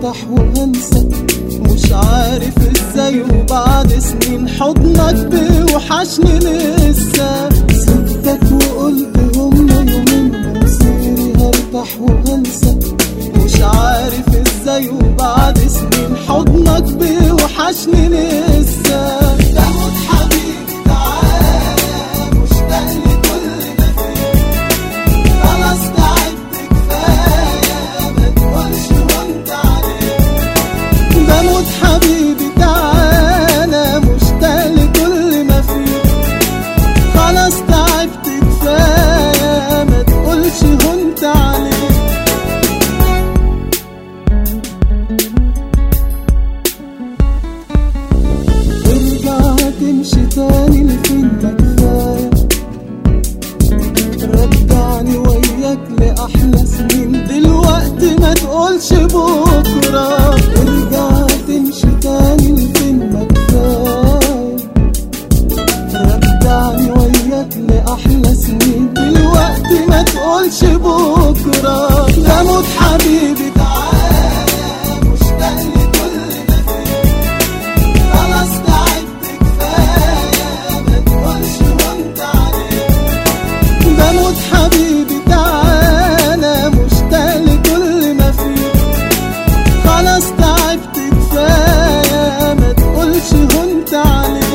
هرتاح وهنسى مش عارف ازاي وبعد سنين حضنك بيوحشني لسه سبتك وقلت هما يومين مصيري هرتاح وهنسى مش عارف ازاي وبعد سنين حضنك بيوحشني لسه تاخد حبيبي تعالى مشتاق لكل ما فيه خلاص تعبت كفايه ما تقولش وانت عليك بموت حبيبي تعالى مشتاق لكل ما فيه خلاص تعبت كفايه ما تقولش هنت عليك ارجع تمشي تاني لفين ما كفايه رجعني وياك لأحلى سنين دلوقتي ما تقولش بكرة ارجع تمشي تاني لفين ما كفاية رجعني وياك لأحلى سنين دلوقتي ما تقولش بكرة بموت حبيبي تعالى مشتاق لكل ما فيه خلاص تعبت كفاية ما تقولش وانت عليك بموت حبيبي تعالى مشتاق لكل ما فيه خلاص تعبت كفاية ما تقولش هنت عليك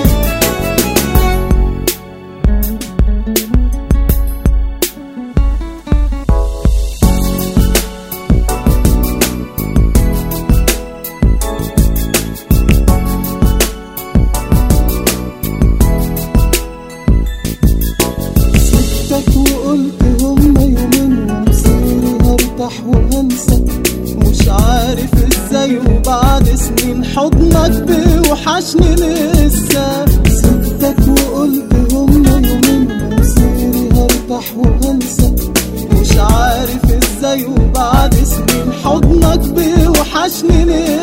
سبتك وقلت هما يومين ومصيري هرتاح وهنسى مش عارف ازاي وبعد سنين حضنك بيوحشني لسه سبتك وقلت هما يومين ومصيري هرتاح وهنسى مش عارف ازاي وبعد سنين حضنك بيوحشني لسه